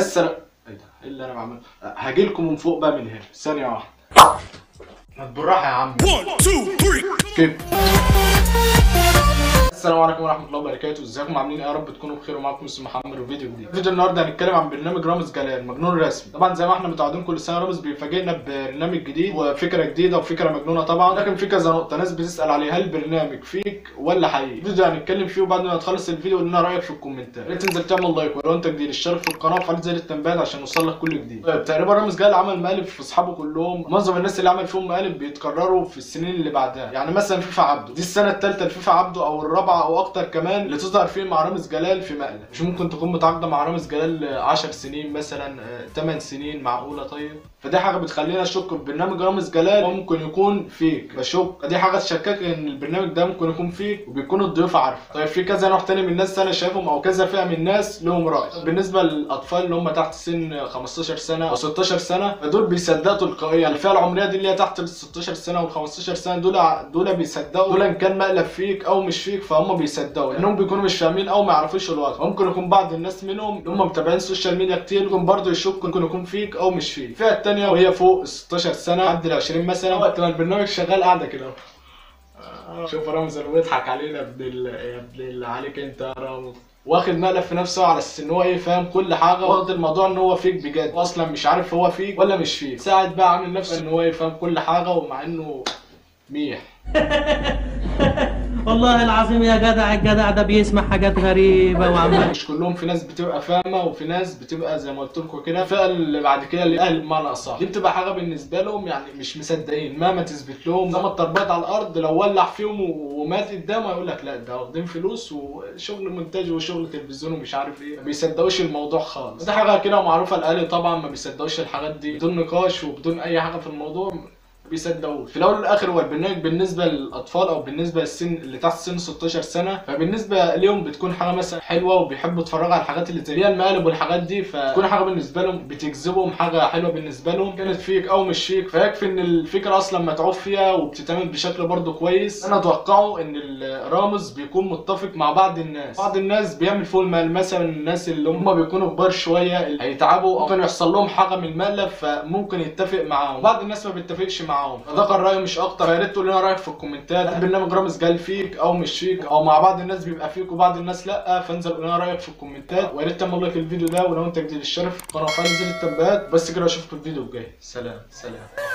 السلام ايه ده ايه اللي انا بعمله هاجي لكم من فوق بقى من هنا ثانيه واحده ما بالراحه يا عم كده السلام عليكم ورحمه الله وبركاته ازيكم عاملين ايه يا رب تكونوا بخير ومعاكم مستر محمد وفيديو جديد فيديو النهارده هنتكلم عن برنامج رامز جلال مجنون رسمي طبعا زي ما احنا متعودين كل سنه رامز بيفاجئنا ببرنامج جديد وفكره جديده وفكره مجنونه طبعا لكن في كذا نقطه ناس بتسال عليه هل البرنامج فيك ولا حقيقي الفيديو هنتكلم فيه وبعد ما تخلص الفيديو قول لنا رايك في الكومنتات يا ريت تنزل تعمل لايك ولو انت جديد اشترك في القناه وفعل زر التنبيهات عشان يوصلك كل جديد طيب تقريبا رامز جلال عمل مقالب في اصحابه كلهم معظم الناس اللي عمل فيهم مقالب بيتكرروا في السنين اللي بعدها يعني مثلا فيفا عبده دي السنه الثالثه لفيفا عبده او الرابعه او اكتر كمان اللي تظهر فيه مع رامز جلال في مقلب مش ممكن تكون متعاقده مع رامز جلال 10 سنين مثلا 8 سنين معقوله طيب فدي حاجه بتخلينا نشك في برنامج رامز جلال ممكن يكون فيك بشك فدي حاجه تشكك ان البرنامج ده ممكن يكون فيك وبيكون الضيوف عارفه طيب في كذا نوع تاني من الناس انا شايفهم او كذا فئه من الناس لهم راي بالنسبه للاطفال اللي هم تحت سن 15 سنه او 16 سنه فدول بيصدقوا تلقائيا الفئه العمريه دي اللي هي تحت ال 16 سنه وال 15 سنه دول دول بيصدقوا دول ان كان مقلب فيك او مش فيك فهم بيصدقوا لانهم بيكونوا مش فاهمين او ما يعرفوش الوضع ممكن يكون بعض الناس منهم اللي هم متابعين السوشيال ميديا كتير ممكن برضه يشكوا ممكن يكون فيك او مش فيك الفئه الثانيه وهي فوق 16 سنه لحد ال 20 مثلا وقت ما البرنامج شغال قاعده كده اهو شوف رامز اللي بيضحك علينا ابن ال... يا ابن اللي عليك انت يا رامز واخد مقلب في نفسه على اساس ان هو ايه فاهم كل حاجه واخد الموضوع ان هو فيك بجد اصلا مش عارف هو فيك ولا مش فيك ساعد بقى عامل نفسه ان هو يفهم كل حاجه ومع انه ميح والله العظيم يا جدع الجدع ده بيسمع حاجات غريبة وعمال مش كلهم في ناس بتبقى فاهمه وفي ناس بتبقى زي ما قلت لكم كده الفئه اللي بعد كده اللي اهل بمعنى اصح دي بتبقى حاجه بالنسبه لهم يعني مش مصدقين مهما تثبت لهم زي ما التربيط على الارض لو ولع فيهم ومات قدامه يقول لك لا ده واخدين فلوس وشغل مونتاج وشغل تلفزيون ومش عارف ايه ما بيصدقوش الموضوع خالص دي حاجه كده معروفه الاهالي طبعا ما بيصدقوش الحاجات دي بدون نقاش وبدون اي حاجه في الموضوع بيصدقوش في الاول والاخر هو البرنامج بالنسبه للاطفال او بالنسبه للسن اللي تحت سن 16 سنه فبالنسبه ليهم بتكون حاجه مثلا حلوه وبيحبوا يتفرجوا على الحاجات اللي زي المقالب والحاجات دي فتكون حاجه بالنسبه لهم بتجذبهم حاجه حلوه بالنسبه لهم كانت فيك او مش فيك فيكفي ان الفكره اصلا متعوب فيها وبتتعمل بشكل برضه كويس انا اتوقعه ان الرامز بيكون متفق مع بعض الناس بعض الناس بيعمل فوق المال مثلا الناس اللي هم بيكونوا كبار شويه اللي هيتعبوا او ممكن يحصل لهم حاجه من المقلب فممكن يتفق معاهم بعض الناس ما بيتفقش معاهم فده كان رايي مش اكتر يا ريت تقول لنا رايك في الكومنتات هل برنامج رامز جال فيك او مش فيك او مع بعض الناس بيبقى فيك وبعض الناس لا فانزل قول لنا رايك في الكومنتات ويا ريت تعمل لايك الفيديو ده ولو انت جديد اشترك في القناه وفعل زر التنبيهات بس كده اشوفكم الفيديو الجاي سلام سلام